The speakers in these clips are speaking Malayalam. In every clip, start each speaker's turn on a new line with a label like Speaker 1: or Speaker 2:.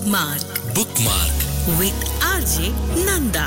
Speaker 1: Bookmark
Speaker 2: bookmark
Speaker 1: with RJ Nanda.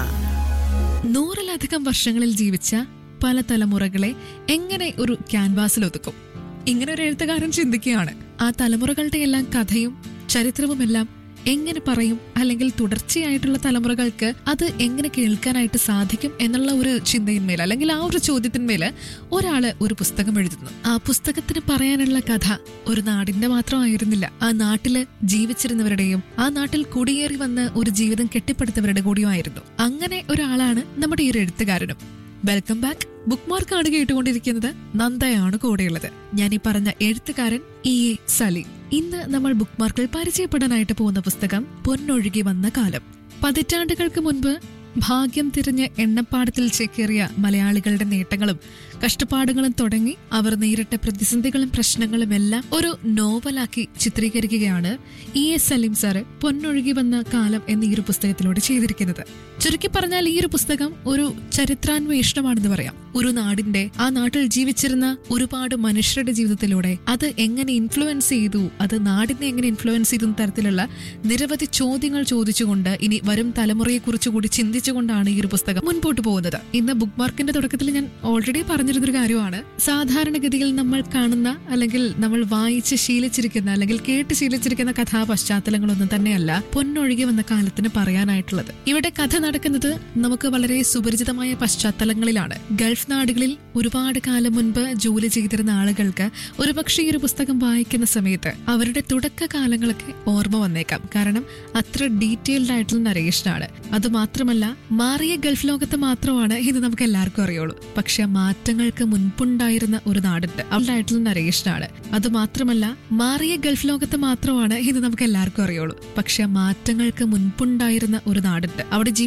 Speaker 3: നൂറിലധികം വർഷങ്ങളിൽ ജീവിച്ച പല തലമുറകളെ എങ്ങനെ ഒരു ക്യാൻവാസിൽ ഒതുക്കും ഇങ്ങനെ ഒരു എഴുത്തുകാരൻ ചിന്തിക്കുകയാണ് ആ തലമുറകളുടെ എല്ലാം കഥയും ചരിത്രവുമെല്ലാം എങ്ങനെ പറയും അല്ലെങ്കിൽ തുടർച്ചയായിട്ടുള്ള തലമുറകൾക്ക് അത് എങ്ങനെ കേൾക്കാനായിട്ട് സാധിക്കും എന്നുള്ള ഒരു ചിന്തയിന്മേൽ അല്ലെങ്കിൽ ആ ഒരു ചോദ്യത്തിന്മേല് ഒരാള് ഒരു പുസ്തകം എഴുതുന്നു ആ പുസ്തകത്തിന് പറയാനുള്ള കഥ ഒരു നാടിന്റെ മാത്രമായിരുന്നില്ല ആ നാട്ടില് ജീവിച്ചിരുന്നവരുടെയും ആ നാട്ടിൽ കുടിയേറി വന്ന് ഒരു ജീവിതം കെട്ടിപ്പടുത്തവരുടെ കൂടിയുമായിരുന്നു അങ്ങനെ ഒരാളാണ് നമ്മുടെ ഈ ഒരു എഴുത്തുകാരനും വെൽക്കം ബാക്ക് ബുക്ക് മാർക്കാണ് കേട്ടുകൊണ്ടിരിക്കുന്നത് നന്ദയാണ് കൂടെയുള്ളത് ഞാൻ ഈ പറഞ്ഞ എഴുത്തുകാരൻ ഇ എ സലീം ഇന്ന് നമ്മൾ ബുക്ക് മാർക്കിൽ പരിചയപ്പെടാനായിട്ട് പോകുന്ന പുസ്തകം പൊന്നൊഴുകി വന്ന കാലം പതിറ്റാണ്ടുകൾക്ക് മുൻപ് ഭാഗ്യം തിരിഞ്ഞ് എണ്ണപ്പാടത്തിൽ ചേക്കേറിയ മലയാളികളുടെ നേട്ടങ്ങളും കഷ്ടപ്പാടുകളും തുടങ്ങി അവർ നേരിട്ട പ്രതിസന്ധികളും പ്രശ്നങ്ങളും എല്ലാം ഒരു നോവലാക്കി ചിത്രീകരിക്കുകയാണ് ഇ എസ് സലീം സാറ് പൊന്നൊഴുകി വന്ന കാലം എന്ന ഈ ഒരു പുസ്തകത്തിലൂടെ ചെയ്തിരിക്കുന്നത് ചുരുക്കി പറഞ്ഞാൽ ഈ ഒരു പുസ്തകം ഒരു ചരിത്രാന്വേഷണമാണെന്ന് പറയാം ഒരു നാടിന്റെ ആ നാട്ടിൽ ജീവിച്ചിരുന്ന ഒരുപാട് മനുഷ്യരുടെ ജീവിതത്തിലൂടെ അത് എങ്ങനെ ഇൻഫ്ലുവൻസ് ചെയ്തു അത് നാടിനെ എങ്ങനെ ഇൻഫ്ലുവൻസ് ചെയ്തു എന്ന തരത്തിലുള്ള നിരവധി ചോദ്യങ്ങൾ ചോദിച്ചുകൊണ്ട് ഇനി വരും തലമുറയെ കുറിച്ച് കൂടി ചിന്തിച്ചുകൊണ്ടാണ് ഈ ഒരു പുസ്തകം മുൻപോട്ട് പോകുന്നത് ഇന്ന് ബുക്ക് മാർക്കിന്റെ തുടക്കത്തിൽ ഞാൻ ഓൾറെഡി പറഞ്ഞിരുന്നൊരു കാര്യമാണ് സാധാരണഗതിയിൽ നമ്മൾ കാണുന്ന അല്ലെങ്കിൽ നമ്മൾ വായിച്ച് ശീലിച്ചിരിക്കുന്ന അല്ലെങ്കിൽ കേട്ട് ശീലിച്ചിരിക്കുന്ന കഥാ പശ്ചാത്തലങ്ങളൊന്നും തന്നെയല്ല പൊന്നൊഴുകി വന്ന കാലത്തിന് പറയാനായിട്ടുള്ളത് ഇവിടെ കഥ നടക്കുന്നത് നമുക്ക് വളരെ സുപരിചിതമായ പശ്ചാത്തലങ്ങളിലാണ് ഗൾഫ് നാടുകളിൽ ഒരുപാട് കാലം മുൻപ് ജോലി ചെയ്തിരുന്ന ആളുകൾക്ക് ഒരുപക്ഷെ ഈ ഒരു പുസ്തകം വായിക്കുന്ന സമയത്ത് അവരുടെ തുടക്ക കാലങ്ങളൊക്കെ ഓർമ്മ വന്നേക്കാം കാരണം അത്ര ഡീറ്റെയിൽഡ് ആയിട്ടുള്ള നരേഷനാണ് അത് മാത്രമല്ല മാറിയ ഗൾഫ് ലോകത്ത് മാത്രമാണ് ഇത് നമുക്ക് എല്ലാവർക്കും അറിയുള്ളൂ പക്ഷെ മാറ്റങ്ങൾക്ക് മുൻപുണ്ടായിരുന്ന ഒരു നാടുണ്ട് അവളുടെ നരേഷനാണ് അത് മാത്രമല്ല മാറിയ ഗൾഫ് ലോകത്ത് മാത്രമാണ് ഇത് നമുക്ക് എല്ലാവർക്കും അറിയുള്ളൂ പക്ഷെ മാറ്റങ്ങൾക്ക് മുൻപുണ്ടായിരുന്ന ഒരു നാടുണ്ട് അവിടെ